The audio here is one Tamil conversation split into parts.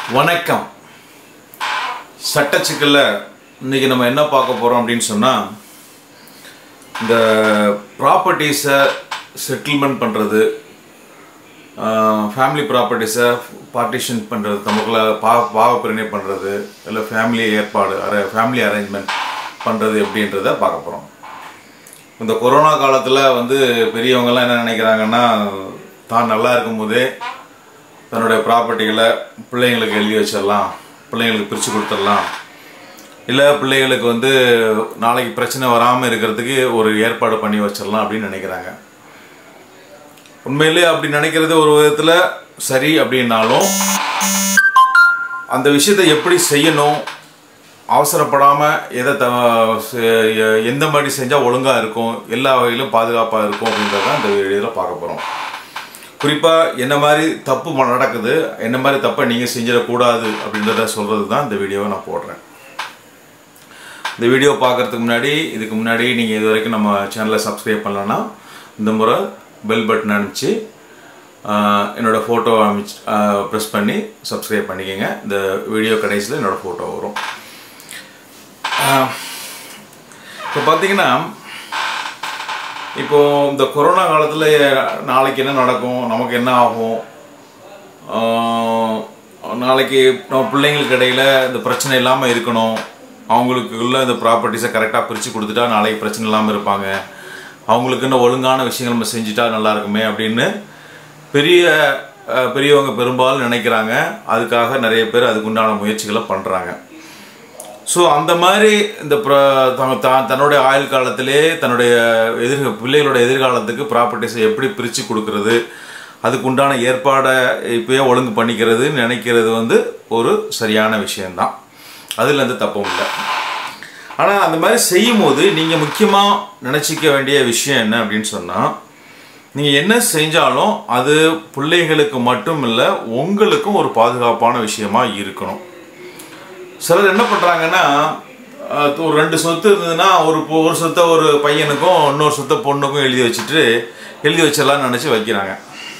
வணக்கம் சட்டச்சிக்கல்ல இன்னைக்கு நம்ம என்ன பார்க்க போகிறோம் அப்படின்னு சொன்னால் இந்த ப்ராப்பர்ட்டிஸை செட்டில்மெண்ட் பண்ணுறது ஃபேமிலி ப்ராப்பர்ட்டிஸை பார்ட்டிஷன் பண்ணுறது நமக்குள்ள பா பாவப்பிரிணை பண்ணுறது இல்லை ஃபேமிலி ஏற்பாடு அரே ஃபேமிலி அரேஞ்ச்மெண்ட் பண்ணுறது எப்படின்றத பார்க்க போகிறோம் இந்த கொரோனா காலத்தில் வந்து பெரியவங்கெல்லாம் என்ன நினைக்கிறாங்கன்னா தான் நல்லா இருக்கும்போதே தன்னுடைய ப்ராப்பர்ட்டிகளை பிள்ளைங்களுக்கு எழுதி வச்சிடலாம் பிள்ளைங்களுக்கு பிரித்து கொடுத்துடலாம் இல்லை பிள்ளைகளுக்கு வந்து நாளைக்கு பிரச்சனை வராமல் இருக்கிறதுக்கு ஒரு ஏற்பாடு பண்ணி வச்சிடலாம் அப்படின்னு நினைக்கிறாங்க உண்மையிலே அப்படி நினைக்கிறது ஒரு விதத்தில் சரி அப்படின்னாலும் அந்த விஷயத்தை எப்படி செய்யணும் அவசரப்படாமல் எதை த செ- எந்த மாதிரி செஞ்சால் ஒழுங்காக இருக்கும் எல்லா வகையிலும் பாதுகாப்பாக இருக்கும் அப்படின்றத இந்த வீடியோவில் பார்க்க போகிறோம் குறிப்பாக என்ன மாதிரி தப்பு ம- நடக்குது என்ன மாதிரி தப்பை நீங்கள் செஞ்சிடக்கூடாது அப்படின்றத சொல்கிறது தான் இந்த வீடியோவை நான் போடுறேன் இந்த வீடியோ பார்க்குறதுக்கு முன்னாடி இதுக்கு முன்னாடி நீங்கள் இது வரைக்கும் நம்ம சேனலை சப்ஸ்கிரைப் பண்ணலன்னா இந்த முறை பெல் பட்டன் அனுப்பிச்சு ஆஹ், என்னோட ஃபோட்டோ அனுப்பிச்சு ப்ரெஸ் பண்ணி சப்ஸ்கிரைப் பண்ணிக்கோங்க இந்த வீடியோ கடைசியில் என்னோட ஃபோட்டோ வரும் இப்போ பார்த்தீங்கன்னா இப்போ இந்த கொரோனா காலத்தில் நாளைக்கு என்ன நடக்கும் நமக்கு என்ன ஆகும் ஆஹ், நாளைக்கு நம்ம பிள்ளைங்களுக்கு இடையில இந்த பிரச்சனை இல்லாமல் இருக்கணும் அவங்களுக்குள்ள இந்த ப்ராப்பர்ட்டிஸை கரெக்டாக பிரித்து கொடுத்துட்டா நாளைக்கு பிரச்சனை இல்லாமல் இருப்பாங்க அவங்களுக்குன்னு ஒழுங்கான விஷயங்கள் நம்ம செஞ்சுட்டா நல்லா இருக்குமே அப்படின்னு பெரிய அஹ், பெரியவங்க பெரும்பாலும் நினைக்கிறாங்க அதுக்காக நிறைய பேர் அதுக்குண்டான முயற்சிகளை பண்ணுறாங்க ஸோ அந்த மாதிரி இந்த ப்ர- த- தான் தன்னுடைய ஆயுள் காலத்திலே தன்னுடைய எதிர் பிள்ளைகளோட எதிர்காலத்துக்கு ப்ராப்பர்ட்டிஸை எப்படி பிரித்து கொடுக்கறது அதுக்கு உண்டான ஏற்பாடை இப்போயே ஒழுங்கு பண்ணிக்கிறதுன்னு நினைக்கிறது வந்து ஒரு சரியான விஷயம்தான் அதில் எந்த தப்பும் இல்லை ஆனால் அந்த மாதிரி செய்யும்போது நீங்கள் முக்கியமாக நினச்சிக்க வேண்டிய விஷயம் என்ன அப்படின்னு சொன்னால் நீங்கள் என்ன செஞ்சாலும் அது பிள்ளைகளுக்கு மட்டும் இல்லை உங்களுக்கும் ஒரு பாதுகாப்பான விஷயமா இருக்கணும் சிலர் என்ன பண்ணுறாங்கன்னா அஹ், ஒரு ரெண்டு சொத்து இருந்ததுன்னா ஒரு பொ- ஒரு சொத்தை ஒரு பையனுக்கும் இன்னொரு சொத்தை பொண்ணுக்கும் எழுதி வச்சுட்டு எழுதி வச்சிடலாம்னு நினச்சி வைக்கிறாங்க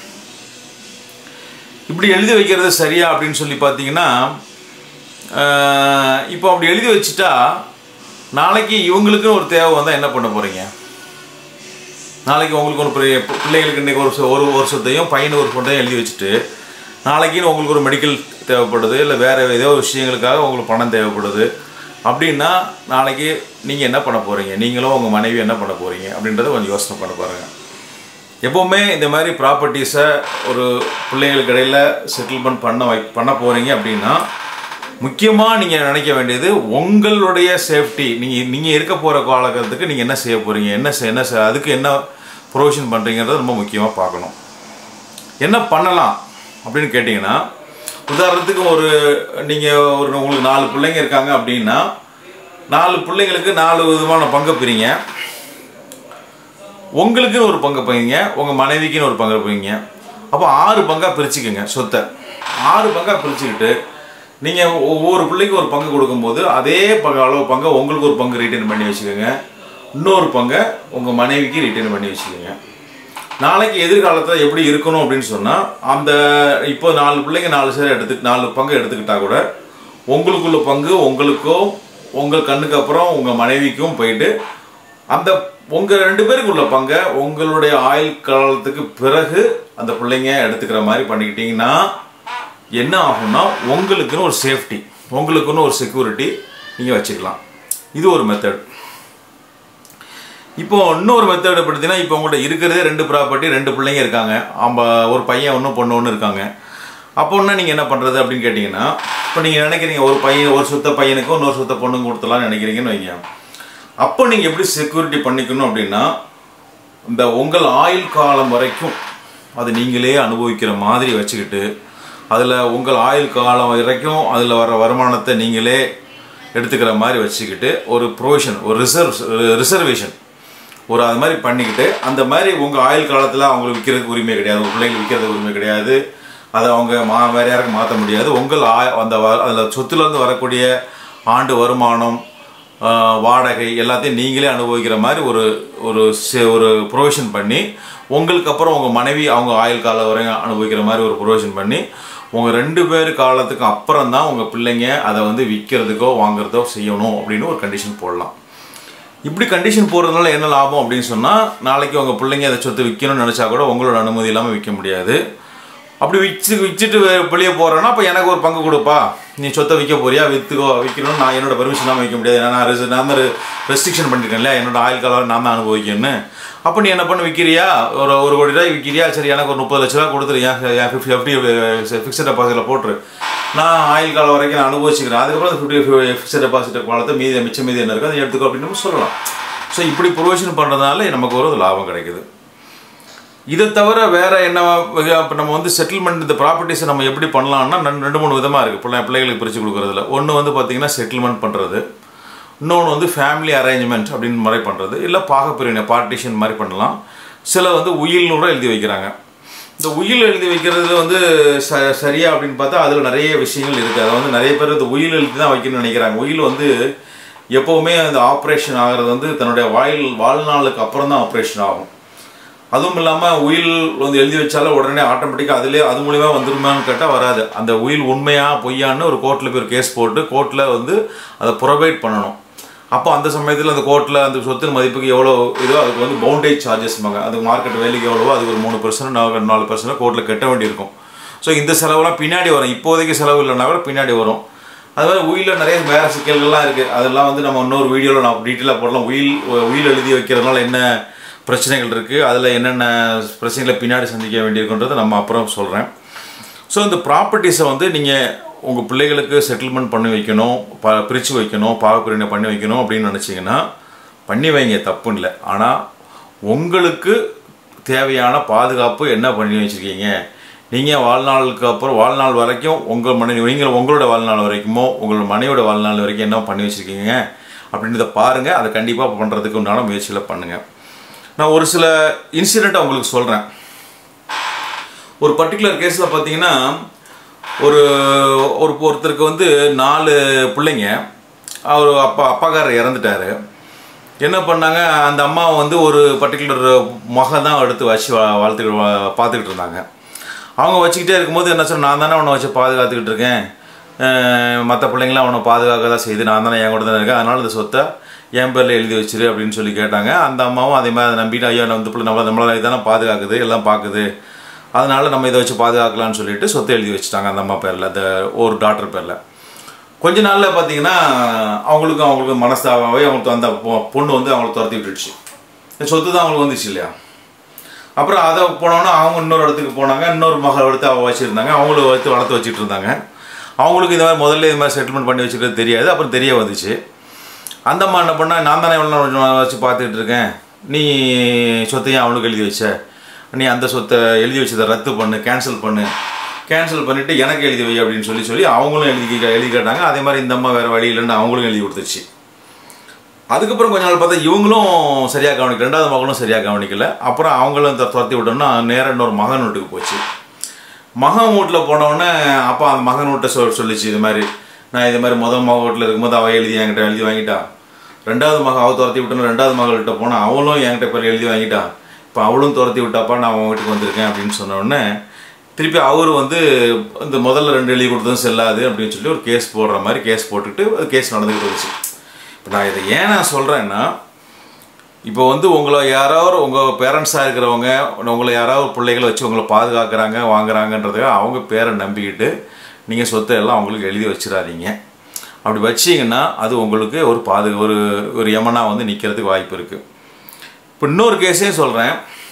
இப்படி எழுதி வைக்கிறது சரியா அப்படின்னு சொல்லி பார்த்தீங்கன்னா அஹ், இப்போ அப்படி எழுதி வச்சுட்டா நாளைக்கு இவங்களுக்குன்னு ஒரு தேவை வந்தால் என்ன பண்ண போகிறீங்க நாளைக்கு உங்களுக்கு ஒரு பெரிய பி- பிள்ளைங்களுக்கு இன்றைக்கி ஒரு சொ- ஒரு ஒரு சொத்தையும் பையனுக்கு ஒரு சொத்தையும் எழுதி வச்சுட்டு நாளைக்குன்னு உங்களுக்கு ஒரு மெடிக்கல் தேவைப்படுது இல்லை வேறு ஏதோ விஷயங்களுக்காக உங்களுக்கு பணம் தேவைப்படுது அப்படின்னா நாளைக்கு நீங்கள் என்ன பண்ண போகிறீங்க நீங்களும் உங்கள் மனைவி என்ன பண்ண போகிறீங்க அப்படின்றத கொஞ்சம் யோசனை பண்ண பாருங்கள் எப்போவுமே இந்த மாதிரி ப்ராப்பர்ட்டிஸை ஒரு பிள்ளைங்களுக்கு இடையில் செட்டில்மெண்ட் பண்ண வை பண்ண போகிறீங்க அப்படின்னா முக்கியமாக நீங்கள் நினைக்க வேண்டியது உங்களுடைய சேஃப்டி நீங்கள் நீங்கள் இருக்க போகிற காலகட்டத்துக்கு நீங்கள் என்ன செய்ய போகிறீங்க என்ன செய்- என்ன செய்- அதுக்கு என்ன ப்ரொவிஷன் பண்ணுறீங்கிறத ரொம்ப முக்கியமாக பார்க்கணும் என்ன பண்ணலாம் அப்படின்னு கேட்டிங்கன்னா உதாரணத்துக்கு ஒரு நீங்கள் ஒரு உங்களுக்கு நாலு பிள்ளைங்க இருக்காங்க அப்படின்னா நாலு பிள்ளைங்களுக்கு நாலு விதமான பங்கு பிரிங்க உங்களுக்குன்னு ஒரு பங்கு பையங்க உங்கள் மனைவிக்குன்னு ஒரு பங்கு பையங்க அப்போ ஆறு பங்காக பிரிச்சுக்கோங்க சொத்தை ஆறு பங்காக பிரிச்சுக்கிட்டு நீங்கள் ஒவ்வொரு பிள்ளைக்கு ஒரு பங்கு கொடுக்கும்போது அதே பங்கு அளவு பங்கை உங்களுக்கு ஒரு பங்கு ரிட்டர்ன் பண்ணி வச்சுக்கோங்க இன்னொரு பங்கை உங்கள் மனைவிக்கு ரிட்டர்ன் பண்ணி வச்சுக்கோங்க நாளைக்கு எதிர்காலத்தில் எப்படி இருக்கணும் அப்படின்னு சொன்னால் அந்த இப்போ நாலு பிள்ளைங்க நாலு சேர் எடுத்து நாலு பங்கு எடுத்துக்கிட்டா கூட உங்களுக்குள்ள பங்கு உங்களுக்கோ உங்கள் கண்ணுக்கு அப்புறம் உங்கள் மனைவிக்கும் போயிட்டு அந்த உங்கள் ரெண்டு பேருக்கு உள்ள பங்கை உங்களுடைய ஆயுள் காலத்துக்கு பிறகு அந்த பிள்ளைங்க எடுத்துக்கிற மாதிரி பண்ணிக்கிட்டீங்கன்னா என்ன ஆகும்னா உங்களுக்குன்னு ஒரு சேஃப்டி உங்களுக்குன்னு ஒரு செக்யூரிட்டி நீங்கள் வச்சுக்கலாம் இது ஒரு மெத்தட் இப்போ இன்னொரு மெத்தட் பார்த்தீங்கன்னா இப்போ உங்கள்கிட்ட இருக்கிறதே ரெண்டு ப்ராப்பர்ட்டி ரெண்டு பிள்ளைங்க இருக்காங்க ஆம்ப ஒரு பையன் ஒன்று பொண்ணு ஒன்று இருக்காங்க அப்போன்னா நீங்கள் என்ன பண்ணுறது அப்படின்னு கேட்டிங்கன்னா இப்போ நீங்கள் நினைக்கிறீங்க ஒரு பையன் ஒரு சுத்த பையனுக்கும் இன்னொரு சுத்த பொண்ணுக்கும் கொடுத்தலாம்னு நினைக்கிறீங்கன்னு வைங்க அப்போ நீங்கள் எப்படி செக்யூரிட்டி பண்ணிக்கணும் அப்படின்னா இந்த உங்கள் ஆயுள் காலம் வரைக்கும் அது நீங்களே அனுபவிக்கிற மாதிரி வச்சுக்கிட்டு அதில் உங்கள் ஆயுள் காலம் வரைக்கும் அதில் வர வருமானத்தை நீங்களே எடுத்துக்கிற மாதிரி வச்சுக்கிட்டு ஒரு ப்ரொவிஷன் ஒரு ரிசர்வ் ரிசர்வேஷன் ஒரு அது மாதிரி பண்ணிக்கிட்டு அந்த மாதிரி உங்கள் ஆயுள் காலத்தில் அவங்களுக்கு விற்கிறதுக்கு உரிமை கிடையாது உங்கள் பிள்ளைங்களுக்கு விற்கிறதுக்கு உரிமை கிடையாது அதை அவங்க மா வேறு யாருக்கும் மாற்ற முடியாது உங்கள் ஆ அந்த வ- அதில் சொத்துலேருந்து வரக்கூடிய ஆண்டு வருமானம் ஆஹ், வாடகை எல்லாத்தையும் நீங்களே அனுபவிக்கிற மாதிரி ஒரு ஒரு செ- ஒரு ப்ரொவிஷன் பண்ணி உங்களுக்கு அப்புறம் உங்கள் மனைவி அவங்க ஆயுள் காலம் வரையும் அனுபவிக்கிற மாதிரி ஒரு ப்ரொவிஷன் பண்ணி உங்கள் ரெண்டு பேர் காலத்துக்கு அப்புறம் தான் உங்கள் பிள்ளைங்க அதை வந்து விற்கிறதுக்கோ வாங்குறதோ செய்யணும் அப்படின்னு ஒரு கண்டிஷன் போடலாம் இப்படி கண்டிஷன் போடுறதுனால என்ன லாபம் அப்படின்னு சொன்னால் நாளைக்கு உங்கள் பிள்ளைங்க அதை சொத்து விற்கணும்னு நினச்சா கூட உங்களோட அனுமதி இல்லாமல் விற்க முடியாது அப்படி விற்று விற்றுட்டு வெளியே போகிறேன்னா அப்போ எனக்கு ஒரு பங்கு கொடுப்பா நீ சொத்தை விற்க போறியா விற்றுக்கோ விற்கணும்னு நான் என்னோட பெர்மிஷன் இல்லாமல் விற்க முடியாது ஏன்னா நான் res- நான் தான் ரெஸ்ட்ரிக்ஷன் பண்ணியிருக்கேன் இல்லையா என்னோட ஆயுள் காலம் நான் தான் அனுபவிக்கணும்னு அப்போ நீ என்ன பண்ண விற்கிறியா ஒரு ஒரு கோடி ரூபாய் விற்கிறியா சரி எனக்கு ஒரு முப்பது லட்ச ரூபா கொடுத்துரு ஏன் ஃபிஃப்டி எஃப்டி ஃபிக்ஸட் டெபாசிட்டில் போட்டுரு நான் ஆயுள் காலம் வரைக்கும் நான் அனுபவிச்சுக்கிறேன் அதுக்கப்புறம் அந்த ஃபிஃப்டி ஃபிக்ஸட் டெபாசிட் காலத்தை மீதி மிச்சம் மீதி என்ன இருக்கோ அதை எடுத்துக்கோ அப்படின்னு நம்ம சொல்லலாம் ஸோ இப்படி ப்ரொவிஷன் பண்ணுறதுனால நமக்கு ஒரு லாபம் கிடைக்குது இதை தவிர வேற என்ன இப்போ நம்ம வந்து செட்டில்மெண்ட் இந்த ப்ராப்பர்ட்டிஸை நம்ம எப்படி பண்ணலாம்னா ரெண்டு- ரெண்டு மூணு விதமாக இருக்குது பிள்ளை பிள்ளைகளுக்கு பிரித்து கொடுக்குறதுல ஒன்று வந்து பார்த்தீங்கன்னா செட்டில்மெண்ட் பண்ணுறது இன்னொன்று வந்து ஃபேமிலி அரேஞ்ச்மெண்ட் அப்படின்னு மாதிரி பண்ணுறது இல்லை பாகப்பிரிவினை பார்ட்டிஷன் மாதிரி பண்ணலாம் சில வந்து உயில்னு கூட எழுதி வைக்கிறாங்க இந்த உயில் எழுதி வைக்கிறது வந்து ச சரியா அப்படின்னு பார்த்தா அதில் நிறைய விஷயங்கள் இருக்குது அதை வந்து நிறைய பேர் இந்த உயில் எழுதி தான் வைக்கணும்னு நினைக்கிறாங்க உயில் வந்து எப்போவுமே அந்த ஆப்ரேஷன் ஆகிறது வந்து தன்னுடைய வாயில் வாழ்நாளுக்கு அப்புறம் தான் ஆப்ரேஷன் ஆகும் அதுவும் இல்லாமல் உயில் வந்து எழுதி வச்சாலும் உடனே ஆட்டோமேட்டிக்காக அதிலே அது மூலியமா வந்துருமான்னு கேட்டால் வராது அந்த உயில் உண்மையா பொய்யான்னு ஒரு கோர்ட்டில் போய் ஒரு கேஸ் போட்டு கோர்ட்டில் வந்து அதை ப்ரொவைட் பண்ணணும் அப்போ அந்த சமயத்தில் அந்த கோர்ட்டில் அந்த சொத்தின் மதிப்புக்கு எவ்வளோ இதோ அதுக்கு வந்து பவுண்டேஜ் சார்ஜஸ்பாங்க அது மார்க்கெட் வேலைக்கு எவ்வளவோ அதுக்கு ஒரு மூணு பர்சன்ட் நாலு நாலு பர்சன்ட் கோர்ட்டில் கட்ட வேண்டியிருக்கும் ஸோ இந்த செலவெல்லாம் பின்னாடி வரும் இப்போதைக்கு செலவு இல்லைன்னா கூட பின்னாடி வரும் அது மாதிரி உயிலில் நிறைய வேற சிக்கல்கள்லாம் இருக்குது அதெல்லாம் வந்து நம்ம இன்னொரு வீடியோவில் நான் டீட்டெயிலாக போடலாம் உயில் உயில் எழுதி வைக்கிறதுனால என்ன பிரச்சனைகள் இருக்குது அதில் என்னென்ன பிரச்சனைகளை பின்னாடி சந்திக்க வேண்டியிருக்குன்றதை நம்ம அப்புறம் சொல்கிறேன் ஸோ இந்த ப்ராப்பர்ட்டிஸை வந்து நீங்கள் உங்கள் பிள்ளைகளுக்கு செட்டில்மெண்ட் பண்ணி வைக்கணும் ப பிரித்து வைக்கணும் பாகப்பிரிவினை பண்ணி வைக்கணும் அப்படின்னு நினச்சிங்கன்னா பண்ணி வைங்க தப்பு இல்லை ஆனால் உங்களுக்கு தேவையான பாதுகாப்பு என்ன பண்ணி வச்சுருக்கீங்க நீங்கள் வாழ்நாளுக்கு அப்புறம் வாழ்நாள் வரைக்கும் உங்கள் மனைவி நீங்கள் உங்களோட வாழ்நாள் வரைக்குமோ உங்களோட மனைவியோட வாழ்நாள் வரைக்கும் என்ன பண்ணி வச்சுருக்கீங்க அப்படின்றத பாருங்கள் அதை கண்டிப்பாக பண்ணுறதுக்கு உண்டான முயற்சிகளை பண்ணுங்கள் நான் ஒரு சில இன்சிடெண்ட்டை உங்களுக்கு சொல்கிறேன் ஒரு பர்டிகுலர் கேஸில் பார்த்தீங்கன்னா ஒரு ஒரு ஒருத்தருக்கு வந்து நாலு பிள்ளைங்க அவர் அப்பா அப்பாக்காரர் இறந்துட்டாரு என்ன பண்ணாங்க அந்த அம்மா வந்து ஒரு பர்டிகுலர் மகன் தான் எடுத்து வச்சு வா- வளர்த்துக்கிட்டு வா- பார்த்துக்கிட்டு இருந்தாங்க அவங்க வச்சுக்கிட்டே இருக்கும்போது என்ன சொன்ன நான் தானே அவனை வச்சு பாதுகாத்துக்கிட்டு இருக்கேன் மற்ற பிள்ளைங்களாம் அவனை பாதுகாக்க தான் செய்யுது நான் தானே என் கூட தானே இருக்கேன் அதனால இந்த சொத்தை என் பேரில் எழுதி வச்சிரு அப்படின்னு சொல்லி கேட்டாங்க அந்த அம்மாவும் அதே மாதிரி அதை நம்பிட்டு ஐயோ நம்ம இந்த பிள்ளை நம்மள நம்மளால தானே பாதுகாக்குது எல்லாம் பார்க்குது அதனால நம்ம இதை வச்சு பாதுகாக்கலாம்னு சொல்லிட்டு சொத்தை எழுதி வச்சுட்டாங்க அந்த அம்மா பேரில் அந்த ஒரு டாக்டர் பேரில் கொஞ்ச நாளில் பார்த்தீங்கன்னா அவங்களுக்கும் அவங்களுக்கும் மனஸ்தாபாவே அவங்களுக்கு அந்த பொ- பொண்ணு வந்து அவங்களை துரத்தி விட்டுடுச்சு இந்த சொத்து தான் அவங்களுக்கு வந்துச்சு இல்லையா அப்புறம் அதை போனோன்னா அவங்க இன்னொரு இடத்துக்கு போனாங்க இன்னொரு மகள் எடுத்து அவ வச்சுருந்தாங்க அவங்களும் வச்சு வளர்த்து வச்சுட்டு இருந்தாங்க அவங்களுக்கு இந்த மாதிரி முதல்ல இது மாதிரி செட்டில்மெண்ட் பண்ணி வச்சுக்கிறது தெரியாது அப்புறம் தெரிய வந்துச்சு அந்த அம்மா என்ன பண்ணா நான் தானே எவ்வளோ நாள் வச்சு பார்த்துக்கிட்டு இருக்கேன் நீ சொத்தையும் அவனுக்கு எழுதி வச்ச நீ அந்த சொத்தை எழுதி வச்சதை ரத்து பண்ணு கேன்சல் பண்ணு கேன்சல் பண்ணிவிட்டு எனக்கு எழுதி வை அப்படின்னு சொல்லி சொல்லி அவங்களும் எழுதி எழுதி கேட்டாங்க அதே மாதிரி இந்த அம்மா வேறு வழி இல்லைன்னு அவங்களும் எழுதி கொடுத்துச்சு அதுக்கப்புறம் கொஞ்ச நாள் பார்த்தா இவங்களும் சரியாக கவனிக்கல ரெண்டாவது மகனும் சரியாக கவனிக்கல அப்புறம் அவங்களும் த- துரத்தி விட்டோம்னா நேரம் இன்னொரு மகன் வீட்டுக்கு போச்சு மகன் வீட்டில் போனோடனே அப்பா அந்த மகன் வீட்டை சொல் சொல்லிச்சு இது மாதிரி நான் இது மாதிரி முதல் மகன் வீட்டில் இருக்கும்போது அவள் எழுதி என்கிட்ட எழுதி வாங்கிட்டா ரெண்டாவது மகன் அவள் துரத்தி விட்டோன்னு ரெண்டாவது மகள்கிட்ட போனால் அவளும் என்கிட்ட பேர் எழுதி வாங்கிட்டா இப்போ அவளும் துரத்தி விட்டாப்பா நான் அவன் வீட்டுக்கு வந்திருக்கேன் அப்படின்னு சொன்ன உடனே திருப்பி அவர் வந்து இந்த முதல்ல ரெண்டு எழுதி கொடுத்ததும் செல்லாது அப்படின்னு சொல்லி ஒரு கேஸ் போடுற மாதிரி கேஸ் போட்டுக்கிட்டு கேஸ் நடந்துக்கிட்டு இருந்துச்சு இப்போ நான் இதை ஏன் நான் சொல்கிறேன்னா இப்போ வந்து உங்களை யாராவது உங்கள் பேரண்ட்ஸாக இருக்கிறவங்க உங்களை யாராவது பிள்ளைகளை வச்சு உங்களை பாதுகாக்கிறாங்க வாங்குறாங்கன்றதுக்காக அவங்க பேரை நம்பிக்கிட்டு நீங்கள் சொத்தை எல்லாம் அவங்களுக்கு எழுதி வச்சிடாதீங்க அப்படி வச்சீங்கன்னா அது உங்களுக்கு ஒரு பாது ஒரு ஒரு யமனா வந்து நிற்கிறதுக்கு வாய்ப்பு இருக்குது இப்போ இன்னொரு கேஸையும் சொல்கிறேன்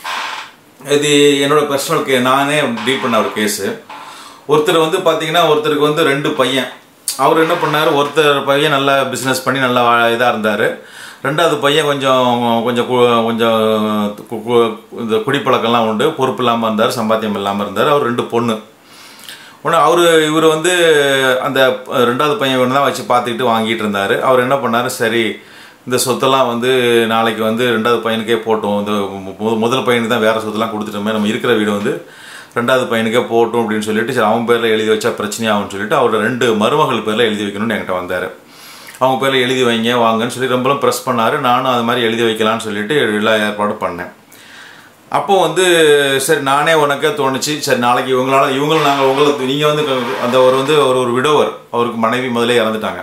இது என்னோட பர்சனல் கே நானே டீல் பண்ண ஒரு கேஸு ஒருத்தர் வந்து பார்த்தீங்கன்னா ஒருத்தருக்கு வந்து ரெண்டு பையன் அவர் என்ன பண்ணார் ஒருத்தர் பையன் நல்லா பிஸ்னஸ் பண்ணி நல்லா இதாக இருந்தார் ரெண்டாவது பையன் கொஞ்சம் கொஞ்சம் கு- கொஞ்சம் கு- கு- இந்த குடிப்பழக்கம்லாம் உண்டு பொறுப்பு இல்லாமல் இருந்தார் சம்பாத்தியம் இல்லாமல் இருந்தார் அவர் ரெண்டு பொண்ணு உடனே அவர் இவர் வந்து அந்த ரெண்டாவது பையன் இவனை தான் வச்சு பார்த்துக்கிட்டு வாங்கிட்டு இருந்தார் அவர் என்ன பண்ணார் சரி இந்த சொத்தெல்லாம் வந்து நாளைக்கு வந்து ரெண்டாவது பையனுக்கே போட்டோம் இந்த மு- முதல் பையனுக்கு தான் வேறு சொத்தெல்லாம் கொடுத்துட்டோமே நம்ம இருக்கிற வீடு வந்து ரெண்டாவது பையனுக்கே போட்டோம் அப்படின்னு சொல்லிட்டு சரி அவன் பேரில் எழுதி வச்சா பிரச்சனையாகும்னு சொல்லிட்டு அவரோட ரெண்டு மருமகள் பேரில் எழுதி வைக்கணும்னு என்கிட்ட வந்தார் அவங்க பேரில் எழுதி வைங்க வாங்கன்னு சொல்லி ரொம்பலாம் ப்ரெஸ் பண்ணார் நானும் அது மாதிரி எழுதி வைக்கலாம்னு சொல்லிட்டு எல்லா ஏற்பாடும் பண்ணேன் அப்போ வந்து சரி நானே உனக்கே தோணுச்சு சரி நாளைக்கு இவங்களால இவங்களும் நாங்கள் உங்களை நீங்கள் வந்து அந்த ஒரு வந்து ஒரு ஒரு விடோவர் அவருக்கு மனைவி முதலே இறந்துட்டாங்க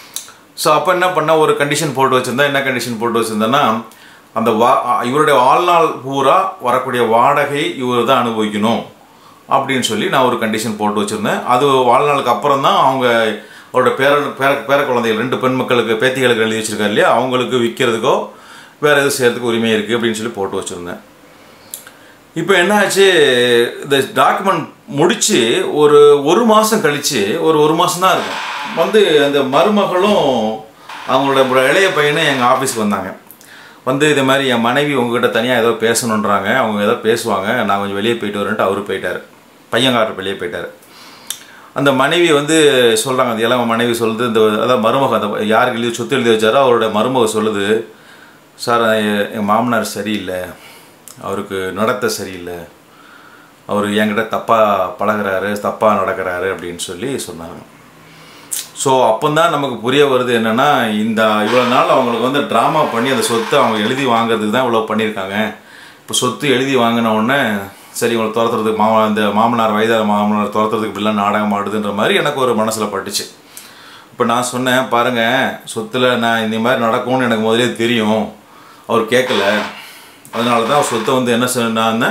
ஸோ அப்போ என்ன பண்ண ஒரு கண்டிஷன் போட்டு வச்சுருந்தா என்ன கண்டிஷன் போட்டு வச்சுருந்தேன்னா அந்த வா இவருடைய வாழ்நாள் பூரா வரக்கூடிய வாடகை இவர் தான் அனுபவிக்கணும் அப்படின்னு சொல்லி நான் ஒரு கண்டிஷன் போட்டு வச்சுருந்தேன் அது வாழ்நாளுக்கு அப்புறம் தான் அவங்க அவரோட பேர பேர பேர குழந்தைகள் ரெண்டு பெண் மக்களுக்கு பேத்திகளுக்கு எழுதி வச்சிருக்காரு இல்லையா அவங்களுக்கு விற்கிறதுக்கோ வேறு எதுவும் செய்யறதுக்கு உரிமை இருக்குது அப்படின்னு சொல்லி போட்டு வச்சுருந்தேன் இப்போ என்ன ஆச்சு இந்த டாக்குமெண்ட் முடித்து ஒரு ஒரு மாதம் கழித்து ஒரு ஒரு மாதம் தான் இருக்கும் வந்து அந்த மருமகளும் அவங்களோட இளைய பையனும் எங்கள் ஆஃபீஸ்க்கு வந்தாங்க வந்து இது மாதிரி என் மனைவி உங்ககிட்ட தனியாக ஏதோ பேசணுன்றாங்க அவங்க ஏதோ பேசுவாங்க நான் கொஞ்சம் வெளியே போயிட்டு வரேன்ட்டு அவரு போயிட்டார் பையன்காரர் வெளியே போயிட்டார் அந்த மனைவி வந்து சொல்கிறாங்க அது எல்லாம் மனைவி சொல்லுது இந்த அதான் மருமக அந்த யாருக்கு எழுதி சொத்து எழுதி வச்சாரோ அவரோட மருமக சொல்லுது சார் என் மாமனார் சரியில்லை அவருக்கு நடத்த சரியில்லை அவர் என்கிட்ட தப்பாக பழகுறாரு தப்பாக நடக்கிறாரு அப்படின்னு சொல்லி சொன்னாங்க ஸோ அப்போந்தான் நமக்கு புரிய வருது என்னென்னா இந்த இவ்வளோ நாள் அவங்களுக்கு வந்து ட்ராமா பண்ணி அந்த சொத்தை அவங்க எழுதி வாங்குறதுக்கு தான் இவ்வளோ பண்ணியிருக்காங்க இப்போ சொத்து எழுதி வாங்கின உடனே சரி இவங்களை துரத்துறதுக்கு மாமா இந்த மாமனார் வயதான மாமனார் துரத்துறதுக்கு இப்படிலாம் நாடகம் ஆடுதுன்ற மாதிரி எனக்கு ஒரு மனசில் பட்டுச்சு இப்போ நான் சொன்னேன் பாருங்கள் சொத்தில் நான் இந்த மாதிரி நடக்கும்னு எனக்கு முதலே தெரியும் அவர் கேட்கல அதனால தான் அவர் சொத்தை வந்து என்ன சொன்னான்னு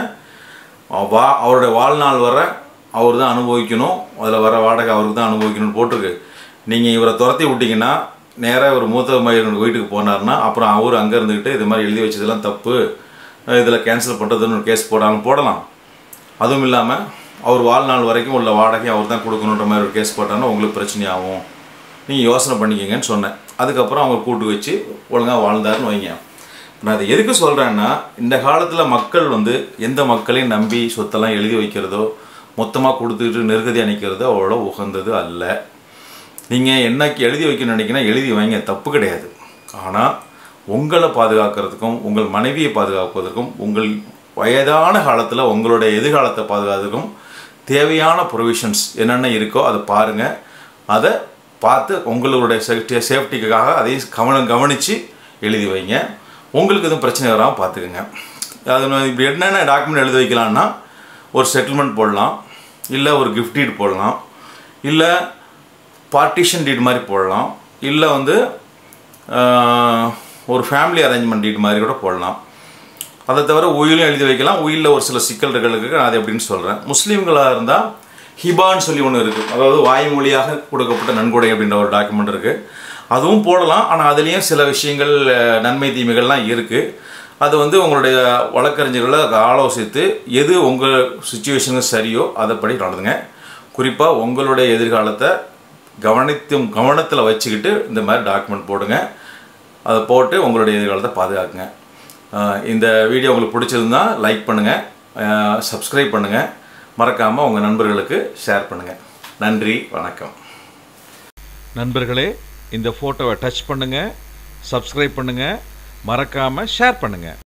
வா அவருடைய வாழ்நாள் வர அவர் தான் அனுபவிக்கணும் அதில் வர வாடகை அவருக்கு தான் அனுபவிக்கணும்னு போட்டிருக்கு நீங்கள் இவரை துரத்தி விட்டீங்கன்னா நேராக ஒரு மூத்த மயிர் வீட்டுக்கு போனார்னா அப்புறம் அவர் அங்கே இருந்துக்கிட்டு இது மாதிரி எழுதி வச்சதெல்லாம் தப்பு இதில் கேன்சல் பண்ணுறதுன்னு ஒரு கேஸ் போடாலும் போடலாம் அதுவும் இல்லாமல் அவர் வாழ்நாள் வரைக்கும் உள்ள வாடகை அவர் தான் கொடுக்கணுன்ற மாதிரி ஒரு கேஸ் போட்டாங்கன்னா உங்களுக்கு பிரச்சனை ஆகும் நீங்கள் யோசனை பண்ணிக்கிங்கன்னு சொன்னேன் அதுக்கப்புறம் அவங்க கூட்டு வச்சு ஒழுங்காக வாழ்ந்தாருன்னு வைங்க நான் அதை எதுக்கு சொல்கிறேன்னா இந்த காலத்தில் மக்கள் வந்து எந்த மக்களையும் நம்பி சொத்தெல்லாம் எழுதி வைக்கிறதோ மொத்தமாக கொடுத்துட்டு நெருக்கதியாக நிற்கிறதோ அவ்வளோ உகந்தது அல்ல நீங்கள் என்னைக்கு எழுதி வைக்கணும்னு நினைக்கினா எழுதி வைங்க தப்பு கிடையாது ஆனால் உங்களை பாதுகாக்கிறதுக்கும் உங்கள் மனைவியை பாதுகாப்பதற்கும் உங்கள் வயதான காலத்தில் உங்களுடைய எதிர்காலத்தை பாதுகாக்கிறதுக்கும் தேவையான ப்ரொவிஷன்ஸ் என்னென்ன இருக்கோ அதை பாருங்கள் அதை பார்த்து உங்களுடைய சேஃப்டி சேஃப்டிக்காக அதையும் கவனம் கவனித்து எழுதி வைங்க உங்களுக்கு எதுவும் பிரச்சனை வராமல் பார்த்துக்குங்க அது இப்படி என்னென்ன டாக்குமெண்ட் எழுதி வைக்கலான்னா ஒரு செட்டில்மெண்ட் போடலாம் இல்லை ஒரு கிஃப்ட் டீட் போடலாம் இல்லை பார்ட்டிஷன் டீட் மாதிரி போடலாம் இல்லை வந்து ஒரு ஃபேமிலி அரேஞ்ச்மெண்ட் டீட் மாதிரி கூட போடலாம் அதை தவிர உயிலும் எழுதி வைக்கலாம் உயிலில் ஒரு சில சிக்கல்கள் இருக்குது நான் அது எப்படின்னு சொல்கிறேன் முஸ்லீம்களாக இருந்தால் ஹிபான்னு சொல்லி ஒன்று இருக்குது அதாவது வாய்மொழியாக கொடுக்கப்பட்ட நன்கொடை அப்படின்ற ஒரு டாக்குமெண்ட் இருக்குது அதுவும் போடலாம் ஆனால் அதுலேயும் சில விஷயங்கள் நன்மை தீமைகள்லாம் இருக்குது அது வந்து உங்களுடைய வழக்கறிஞர்களை ஆலோசித்து எது உங்கள் சுச்சுவேஷனுக்கு சரியோ அதைப்படி நடந்துங்க குறிப்பாக உங்களுடைய எதிர்காலத்தை கவனித்தும் கவனத்தில் வச்சுக்கிட்டு இந்த மாதிரி டாக்குமெண்ட் போடுங்க அதை போட்டு உங்களுடைய எதிர்காலத்தை பாதுகாக்குங்க இந்த வீடியோ உங்களுக்கு பிடிச்சிருந்தா லைக் பண்ணுங்கள் சப்ஸ்கிரைப் பண்ணுங்கள் மறக்காமல் உங்கள் நண்பர்களுக்கு ஷேர் பண்ணுங்கள் நன்றி வணக்கம் நண்பர்களே இந்த ஃபோட்டோவை டச் பண்ணுங்கள் சப்ஸ்கிரைப் பண்ணுங்கள் மறக்காமல் ஷேர் பண்ணுங்கள்